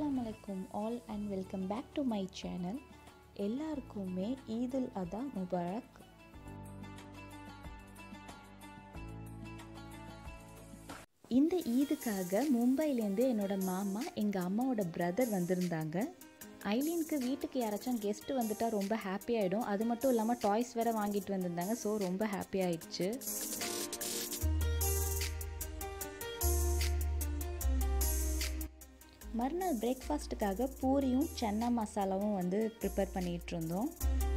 அஸ்ஸலாமு அலைக்கும் all and welcome back to my channel எல்லாருக்குமே ஈதுல் அதா முபாரக் இந்த ஈதுக்காக மும்பைலேருந்து என்னோட மாமா எங்கள் அம்மாவோட பிரதர் வந்திருந்தாங்க ஐலீனுக்கு வீட்டுக்கு யாராச்சும் கெஸ்ட்டு வந்துட்டா ரொம்ப ஹாப்பி ஆகிடும் அது மட்டும் இல்லாமல் டாய்ஸ் வேறு வாங்கிட்டு வந்திருந்தாங்க ஸோ ரொம்ப ஹாப்பி ஆயிடுச்சு மறுநாள் பிரேக்ஃபாஸ்ட்டுக்காக பூரியும் சன்னா மசாலாவும் வந்து ப்ரிப்பேர் பண்ணிகிட்டு இருந்தோம்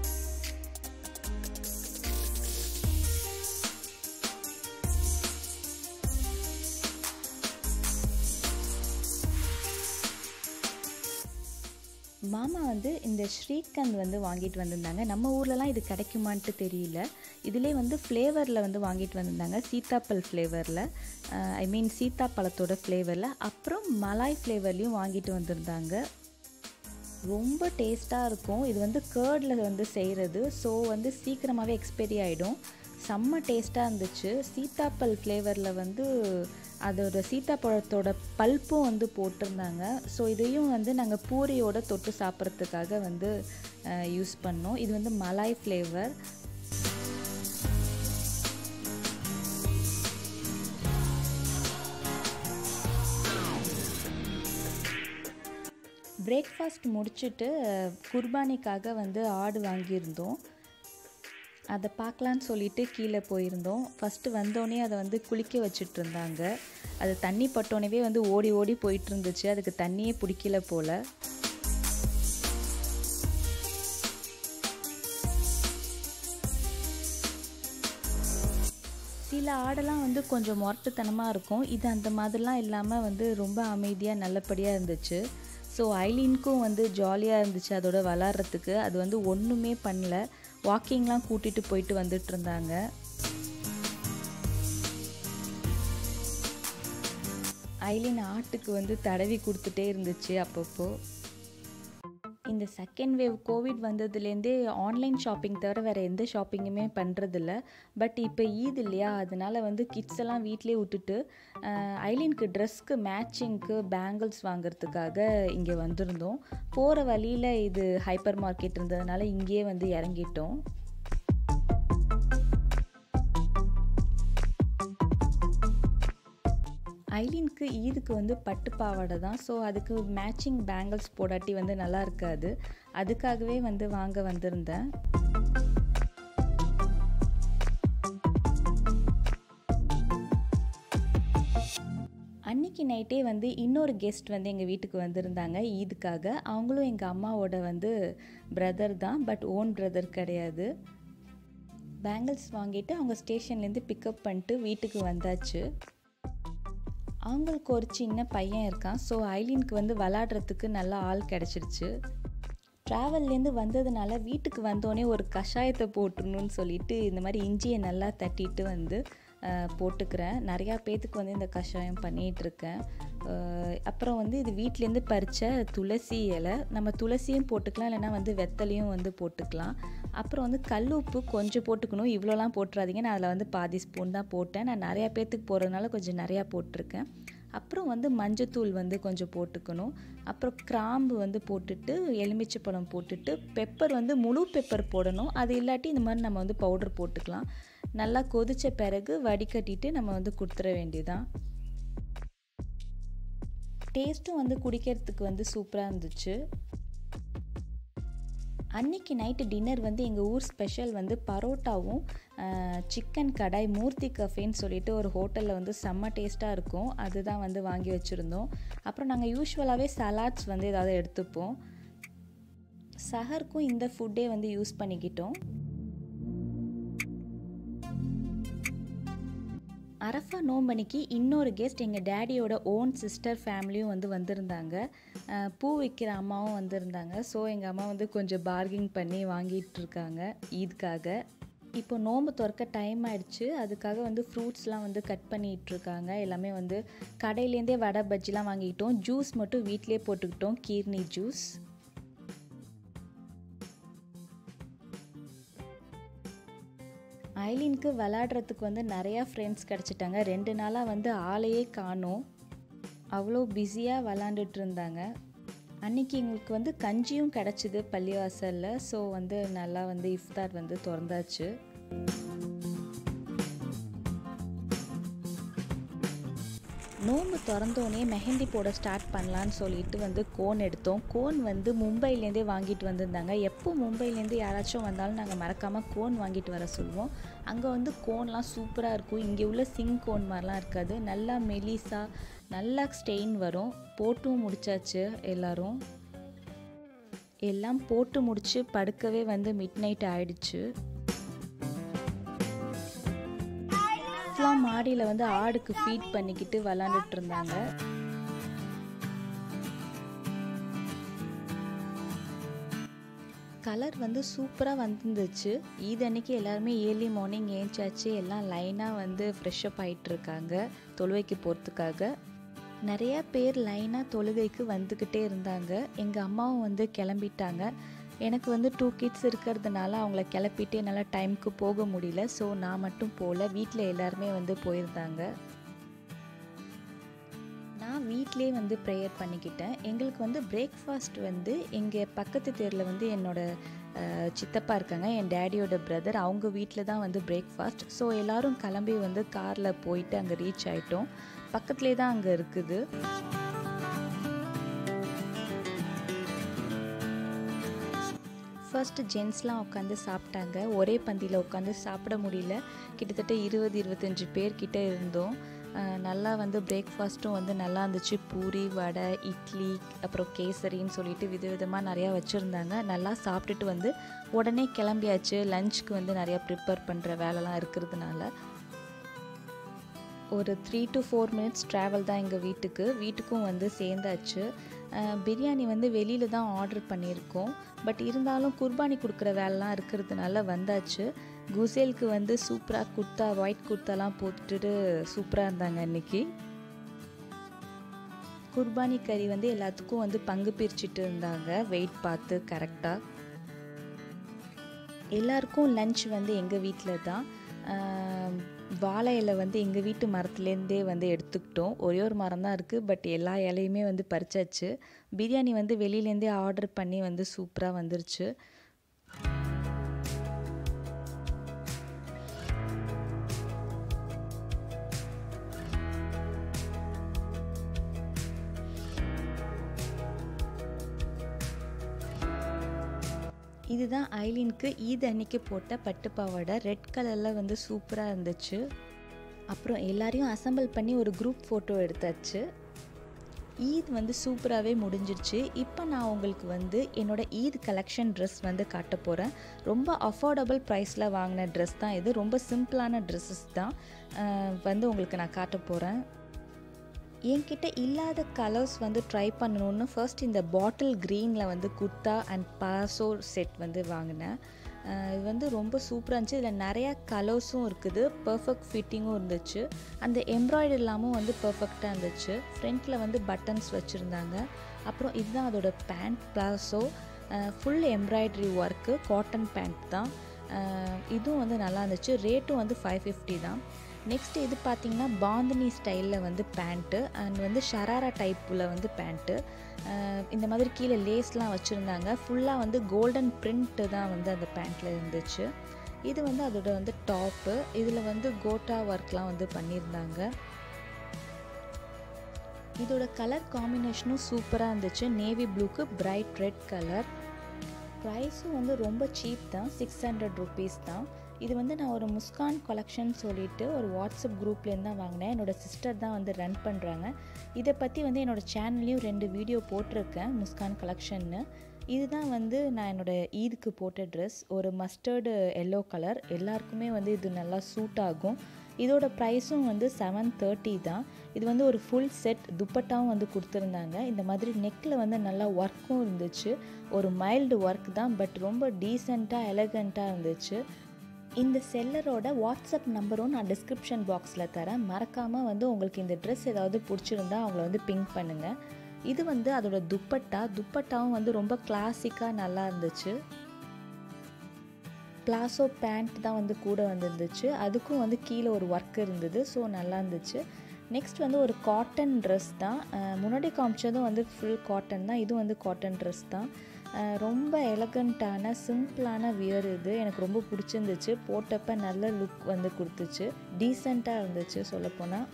மாமா வந்து இந்த ஸ்ரீகந்த் வந்து வாங்கிட்டு வந்திருந்தாங்க நம்ம ஊர்லலாம் இது கிடைக்குமான்ட்டு தெரியல இதிலே வந்து ஃப்ளேவரில் வந்து வாங்கிட்டு வந்திருந்தாங்க சீத்தாப்பல் ஃப்ளேவரில் ஐ மீன் சீத்தாப்பழத்தோட ஃப்ளேவரில் அப்புறம் மலாய் ஃப்ளேவர்லேயும் வாங்கிட்டு வந்திருந்தாங்க ரொம்ப டேஸ்ட்டாக இருக்கும் இது வந்து கேர்டில் வந்து செய்கிறது ஸோ வந்து சீக்கிரமாகவே எக்ஸ்பைரி ஆகிடும் செம்ம டேஸ்ட்டாக இருந்துச்சு சீத்தாப்பல் ஃப்ளேவரில் வந்து அதோட சீத்தாப்பழத்தோட பல்ப்பும் வந்து போட்டிருந்தாங்க ஸோ இதையும் வந்து நாங்கள் பூரியோட தொட்டு சாப்பிட்றதுக்காக வந்து யூஸ் பண்ணோம் இது வந்து மலாய் ஃப்ளேவர் பிரேக்ஃபாஸ்ட் முடிச்சுட்டு குர்பானிக்காக வந்து ஆடு வாங்கியிருந்தோம் அதை பார்க்கலான்னு சொல்லிட்டு கீழே போயிருந்தோம் ஃபஸ்ட்டு வந்தோடனே அதை வந்து குளிக்க வச்சுட்டு இருந்தாங்க அது தண்ணி பட்டோனவே வந்து ஓடி ஓடி போயிட்டு இருந்துச்சு அதுக்கு தண்ணியே பிடிக்கல போல் சில ஆடெல்லாம் வந்து கொஞ்சம் மொரட்டுத்தனமாக இருக்கும் இது அந்த மாதிரிலாம் இல்லாமல் வந்து ரொம்ப அமைதியாக நல்லபடியாக இருந்துச்சு ஸோ ஐலீனுக்கும் வந்து ஜாலியாக இருந்துச்சு அதோட விளாட்றதுக்கு அது வந்து ஒன்றுமே பண்ணல வாக்கிங்லாம் கூட்டிகிட்டு போயிட்டு வந்துட்டு இருந்தாங்க ஐலின் ஆட்டுக்கு வந்து தடவி கொடுத்துட்டே இருந்துச்சு அப்பப்போ இந்த செகண்ட் வேவ் கோவிட் வந்ததுலேருந்தே ஆன்லைன் ஷாப்பிங் தவிர வேறு எந்த ஷாப்பிங்குமே பண்ணுறதில்ல பட் இப்போ ஈத் இல்லையா அதனால் வந்து கிட்ஸ் எல்லாம் வீட்டிலே விட்டுட்டு ஐலினுக்கு ட்ரெஸ்க்கு மேட்சிங்க்கு பேங்கிள்ஸ் வாங்குறதுக்காக இங்கே வந்திருந்தோம் போகிற வழியில் இது ஹைப்பர் மார்க்கெட் இருந்ததுனால இங்கேயே வந்து இறங்கிட்டோம் ஐலினுக்கு ஈதுக்கு வந்து பட்டு பாவாடை தான் ஸோ அதுக்கு மேட்சிங் பேங்கிள்ஸ் போடாட்டி வந்து நல்லா இருக்காது அதுக்காகவே வந்து வாங்க வந்திருந்தேன் அன்னைக்கு நைட்டே வந்து இன்னொரு கெஸ்ட் வந்து எங்கள் வீட்டுக்கு வந்திருந்தாங்க ஈதுக்காக அவங்களும் எங்கள் அம்மாவோட வந்து பிரதர் தான் பட் ஓன் பிரதர் கிடையாது பேங்கிள்ஸ் வாங்கிட்டு அவங்க ஸ்டேஷன்லேருந்து பிக்கப் பண்ணிட்டு வீட்டுக்கு வந்தாச்சு அவங்களுக்கு ஒரு சின்ன பையன் இருக்கான் ஸோ ஐலினுக்கு வந்து விளாடுறதுக்கு நல்லா ஆள் கிடச்சிருச்சு ட்ராவல்லேருந்து வந்ததுனால வீட்டுக்கு வந்தோடனே ஒரு கஷாயத்தை போட்டுடணும்னு சொல்லிட்டு இந்த மாதிரி இஞ்சியை நல்லா தட்டிட்டு வந்து போட்டுக்கிறேன் நிறையா பேத்துக்கு வந்து இந்த கஷாயம் பண்ணிகிட்ருக்கேன் அப்புறம் வந்து இது வீட்டிலேருந்து பறித்த துளசி இலை நம்ம துளசியும் போட்டுக்கலாம் இல்லைனா வந்து வெத்தலையும் வந்து போட்டுக்கலாம் அப்புறம் வந்து கல் உப்பு கொஞ்சம் போட்டுக்கணும் இவ்வளோலாம் போட்டுறாதீங்க நான் அதில் வந்து பாதி ஸ்பூன் தான் போட்டேன் நான் நிறையா பேத்துக்கு போடுறதுனால கொஞ்சம் நிறையா போட்டிருக்கேன் அப்புறம் வந்து மஞ்சத்தூள் வந்து கொஞ்சம் போட்டுக்கணும் அப்புறம் கிராம்பு வந்து போட்டுட்டு எலுமிச்சை பழம் போட்டுட்டு பெப்பர் வந்து முழு பெப்பர் போடணும் அது இல்லாட்டி இந்த மாதிரி நம்ம வந்து பவுடர் போட்டுக்கலாம் நல்லா கொதித்த பிறகு வடிகட்டிட்டு நம்ம வந்து கொடுத்துட வேண்டியதான் டேஸ்ட்டும் வந்து குடிக்கிறதுக்கு வந்து சூப்பராக இருந்துச்சு அன்னைக்கு நைட்டு டின்னர் வந்து எங்கள் ஊர் ஸ்பெஷல் வந்து பரோட்டாவும் சிக்கன் கடாய் மூர்த்தி கஃபேன்னு சொல்லிட்டு ஒரு ஹோட்டலில் வந்து செம்ம டேஸ்ட்டாக இருக்கும் அதுதான் வந்து வாங்கி வச்சுருந்தோம் அப்புறம் நாங்கள் யூஸ்வலாகவே சலாட்ஸ் வந்து ஏதாவது எடுத்துப்போம் சஹருக்கும் இந்த ஃபுட்டே வந்து யூஸ் பண்ணிக்கிட்டோம் அரஃபா நோம்பனிக்கு இன்னொரு கெஸ்ட் எங்கள் டேடியோட ஓன் சிஸ்டர் ஃபேமிலியும் வந்து வந்திருந்தாங்க பூ விற்கிற அம்மாவும் வந்திருந்தாங்க ஸோ எங்கள் அம்மா வந்து கொஞ்சம் பார்கிங் பண்ணி வாங்கிட்டு இருக்காங்க ஈதுக்காக இப்போ நோம்பு திறக்க டைம் ஆயிடுச்சு அதுக்காக வந்து ஃப்ரூட்ஸ்லாம் வந்து கட் பண்ணிகிட்ருக்காங்க எல்லாமே வந்து கடையிலேருந்தே வடை பஜ்ஜிலாம் வாங்கிக்கிட்டோம் ஜூஸ் மட்டும் வீட்டிலே போட்டுக்கிட்டோம் கீர்னி ஜூஸ் ஐலினுக்கு விளாடுறதுக்கு வந்து நிறையா ஃப்ரெண்ட்ஸ் கிடச்சிட்டாங்க ரெண்டு நாளாக வந்து ஆளையே காணோம் அவ்வளோ பிஸியாக விளாண்டுட்டு இருந்தாங்க அன்றைக்கி எங்களுக்கு வந்து கஞ்சியும் கிடச்சிது பள்ளிவாசலில் ஸோ வந்து நல்லா வந்து இஃப்தார் வந்து திறந்தாச்சு நோம்பு திறந்தோடனே மெஹந்தி போட ஸ்டார்ட் பண்ணலான்னு சொல்லிட்டு வந்து கோன் எடுத்தோம் கோன் வந்து மும்பைலேருந்தே வாங்கிட்டு வந்திருந்தாங்க எப்போ மும்பைலேருந்து யாராச்சும் வந்தாலும் நாங்கள் மறக்காமல் கோன் வாங்கிட்டு வர சொல்லுவோம் அங்கே வந்து கோன்லாம் சூப்பராக இருக்கும் இங்கே உள்ள சிங் கோன் மாதிரிலாம் இருக்காது நல்லா மெலிசாக நல்லா ஸ்டெயின் வரும் போட்டும் முடிச்சாச்சு எல்லோரும் எல்லாம் போட்டு முடித்து படுக்கவே வந்து மிட் நைட் ஆயிடுச்சு ஃபுல்லாக மாடியில் வந்து ஆடுக்கு ஃபீட் பண்ணிக்கிட்டு விளாண்டுட்டு இருந்தாங்க கலர் வந்து சூப்பராக வந்துருந்துச்சு ஈத் அன்னைக்கு எல்லாருமே ஏர்லி மார்னிங் ஏஞ்சாச்சு எல்லாம் லைனாக வந்து ஃப்ரெஷ்அப் ஆகிட்டுருக்காங்க தொழுவைக்கு போகிறதுக்காக நிறையா பேர் லைனாக தொழுகைக்கு வந்துக்கிட்டே இருந்தாங்க எங்கள் அம்மாவும் வந்து கிளம்பிட்டாங்க எனக்கு வந்து டூ கிட்ஸ் இருக்கிறதுனால அவங்கள கிளப்பிட்டு என்னால் டைமுக்கு போக முடியல ஸோ நான் மட்டும் போகல வீட்டில் எல்லாருமே வந்து போயிருந்தாங்க நான் வீட்லேயே வந்து ப்ரேயர் பண்ணிக்கிட்டேன் எங்களுக்கு வந்து பிரேக்ஃபாஸ்ட் வந்து எங்கள் பக்கத்து தெருவில் வந்து என்னோடய சித்தப்பா இருக்காங்க என் டேடியோட பிரதர் அவங்க வீட்டில் தான் வந்து பிரேக்ஃபாஸ்ட் ஸோ எல்லோரும் கிளம்பி வந்து காரில் போயிட்டு அங்கே ரீச் ஆகிட்டோம் பக்கத்துலேயே தான் அங்கே இருக்குது ஃபர்ஸ்ட்டு ஜென்ஸ்லாம் உட்காந்து சாப்பிட்டாங்க ஒரே பந்தியில் உட்காந்து சாப்பிட முடியல கிட்டத்தட்ட இருபது இருபத்தஞ்சி பேர்கிட்ட இருந்தோம் நல்லா வந்து பிரேக்ஃபாஸ்ட்டும் வந்து நல்லா இருந்துச்சு பூரி வடை இட்லி அப்புறம் கேசரின்னு சொல்லிட்டு விதவிதமாக நிறையா வச்சுருந்தாங்க நல்லா சாப்பிட்டுட்டு வந்து உடனே கிளம்பியாச்சு லஞ்சுக்கு வந்து நிறையா ப்ரிப்பேர் பண்ணுற வேலைலாம் இருக்கிறதுனால ஒரு three to four minutes travel தான் எங்கள் வீட்டுக்கு வீட்டுக்கும் வந்து சேர்ந்தாச்சு பிரியாணி வந்து வெளியில் தான் ஆர்டர் பண்ணியிருக்கோம் பட் இருந்தாலும் குர்பானி கொடுக்குற வேலைலாம் இருக்கிறதுனால வந்தாச்சு குசேலுக்கு வந்து சூப்பராக குர்த்தா ஒயிட் குர்த்தாலாம் போட்டுட்டு சூப்பராக இருந்தாங்க அன்றைக்கி குர்பானி கறி வந்து எல்லாத்துக்கும் வந்து பங்கு பிரிச்சுட்டு இருந்தாங்க வெயிட் பார்த்து கரெக்டாக எல்லாருக்கும் லன்ச் வந்து எங்கள் வீட்டில் தான் வாழை இலை வந்து எங்கள் வீட்டு மரத்துலேருந்தே வந்து எடுத்துக்கிட்டோம் ஒரே ஒரு மரம் தான் இருக்குது பட் எல்லா இலையுமே வந்து பறிச்சாச்சு பிரியாணி வந்து வெளியிலேருந்தே ஆர்டர் பண்ணி வந்து சூப்பராக வந்துருச்சு இதுதான் ஐலினுக்கு ஈத் அன்னைக்கு போட்ட பட்டு பாவாடை ரெட் கலரில் வந்து சூப்பராக இருந்துச்சு அப்புறம் எல்லாரையும் அசம்பிள் பண்ணி ஒரு குரூப் ஃபோட்டோ எடுத்தாச்சு ஈத் வந்து சூப்பராகவே முடிஞ்சிருச்சு இப்போ நான் உங்களுக்கு வந்து என்னோடய ஈத் கலெக்ஷன் ட்ரெஸ் வந்து காட்ட போகிறேன் ரொம்ப அஃபோர்டபுள் ப்ரைஸில் வாங்கின ட்ரெஸ் தான் இது ரொம்ப சிம்பிளான ட்ரெஸ்ஸஸ் தான் வந்து உங்களுக்கு நான் காட்ட போகிறேன் என்கிட்ட இல்லாத கலர்ஸ் வந்து ட்ரை பண்ணணுன்னு ஃபர்ஸ்ட் இந்த பாட்டில் க்ரீனில் வந்து குர்த்தா அண்ட் பாசோ செட் வந்து வாங்கினேன் இது வந்து ரொம்ப சூப்பராக இருந்துச்சு இதில் நிறையா கலர்ஸும் இருக்குது பர்ஃபெக்ட் ஃபிட்டிங்கும் இருந்துச்சு அந்த எம்ப்ராய்டரி இல்லாமல் வந்து பர்ஃபெக்டாக இருந்துச்சு ஃப்ரண்ட்டில் வந்து பட்டன்ஸ் வச்சுருந்தாங்க அப்புறம் இதுதான் அதோட pant palazzo full embroidery work cotton pant தான் இதுவும் வந்து நல்லா இருந்துச்சு ரேட்டும் வந்து ஃபைவ் ஃபிஃப்டி தான் நெக்ஸ்ட் இது பார்த்திங்கன்னா பாந்தினி ஸ்டைலில் வந்து பேண்ட்டு அண்ட் வந்து ஷராரா டைப்பில் வந்து பேண்ட்டு இந்த மாதிரி கீழே லேஸ்லாம் வச்சுருந்தாங்க ஃபுல்லாக வந்து கோல்டன் பிரிண்ட்டு தான் வந்து அந்த பேண்ட்டில் இருந்துச்சு இது வந்து அதோட வந்து டாப்பு இதில் வந்து கோட்டா ஒர்க்லாம் வந்து பண்ணியிருந்தாங்க இதோட கலர் காம்பினேஷனும் சூப்பராக இருந்துச்சு நேவி ப்ளூக்கு பிரைட் ரெட் கலர் ப்ரைஸும் வந்து ரொம்ப சீப் தான் சிக்ஸ் ஹண்ட்ரட் ருபீஸ் தான் இது வந்து நான் ஒரு முஸ்கான் கலெக்ஷன் சொல்லிட்டு ஒரு வாட்ஸ்அப் குரூப்லேருந்து தான் வாங்கினேன் என்னோடய சிஸ்டர் தான் வந்து ரன் பண்ணுறாங்க இதை பற்றி வந்து என்னோடய சேனல்லையும் ரெண்டு வீடியோ போட்டிருக்கேன் முஸ்கான் கலெக்ஷன்னு இதுதான் வந்து நான் என்னோடய ஈதுக்கு போட்ட ட்ரெஸ் ஒரு மஸ்டர்டு எல்லோ கலர் எல்லாருக்குமே வந்து இது நல்லா சூட் ஆகும் இதோட ப்ரைஸும் வந்து செவன் தேர்ட்டி தான் இது வந்து ஒரு ஃபுல் செட் துப்பட்டாவும் வந்து கொடுத்துருந்தாங்க இந்த மாதிரி நெக்கில் வந்து நல்லா ஒர்க்கும் இருந்துச்சு ஒரு மைல்டு ஒர்க் தான் பட் ரொம்ப டீசெண்டாக எலகண்ட்டாக இருந்துச்சு இந்த செல்லரோட வாட்ஸ்அப் நம்பரும் நான் டிஸ்கிரிப்ஷன் பாக்ஸில் தரேன் மறக்காமல் வந்து உங்களுக்கு இந்த ட்ரெஸ் ஏதாவது பிடிச்சிருந்தா அவங்கள வந்து பிங்க் பண்ணுங்கள் இது வந்து அதோட துப்பட்டா துப்பட்டாவும் வந்து ரொம்ப கிளாசிக்காக நல்லா இருந்துச்சு பிளாசோ பேண்ட் தான் வந்து கூட வந்துருந்துச்சு அதுக்கும் வந்து கீழே ஒரு ஒர்க் இருந்தது ஸோ நல்லா இருந்துச்சு நெக்ஸ்ட் வந்து ஒரு காட்டன் ட்ரெஸ் தான் முன்னாடி காமிச்சதும் வந்து ஃபுல் காட்டன் தான் இதுவும் வந்து காட்டன் ட்ரெஸ் தான் ரொம்ப எலகண்ட்டான சிம்பிளான வியர் இது எனக்கு ரொம்ப பிடிச்சிருந்துச்சு போட்டப்ப நல்ல லுக் வந்து கொடுத்துச்சு டீசெண்டாக இருந்துச்சு சொல்லப்போனால்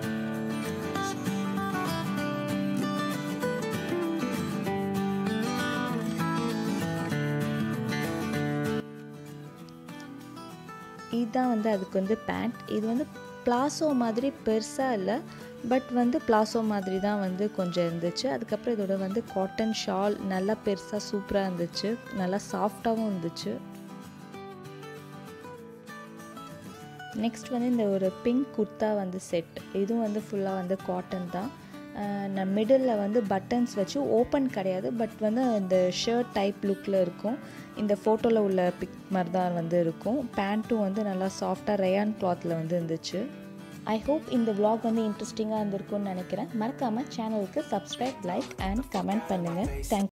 இதுதான் வந்து அதுக்கு வந்து பேண்ட் இது வந்து பிளாசோ மாதிரி பெருசாக இல்லை பட் வந்து பிளாசோ மாதிரி தான் வந்து கொஞ்சம் இருந்துச்சு அதுக்கப்புறம் இதோட வந்து காட்டன் ஷால் நல்லா பெருசாக சூப்பராக இருந்துச்சு நல்லா சாஃப்டாகவும் இருந்துச்சு நெக்ஸ்ட் வந்து இந்த ஒரு பிங்க் குர்த்தா வந்து செட் இதுவும் வந்து ஃபுல்லாக வந்து காட்டன் தான் நான் மிடில் வந்து பட்டன்ஸ் வச்சு ஓப்பன் கிடையாது பட் வந்து இந்த ஷர்ட் டைப் லுக்கில் இருக்கும் இந்த ஃபோட்டோவில் உள்ள பிக் மாதிரி தான் வந்து இருக்கும் பேண்ட்டும் வந்து நல்லா சாஃப்டாக ரயான் கிளாத்தில் வந்து இருந்துச்சு ஐ ஹோப் இந்த விலாக் வந்து இன்ட்ரெஸ்டிங்காக இருந்திருக்கும்னு நினைக்கிறேன் மறக்காமல் சேனலுக்கு சப்ஸ்கிரைப் லைக் அண்ட் கமெண்ட் பண்ணுங்கள் தேங்க்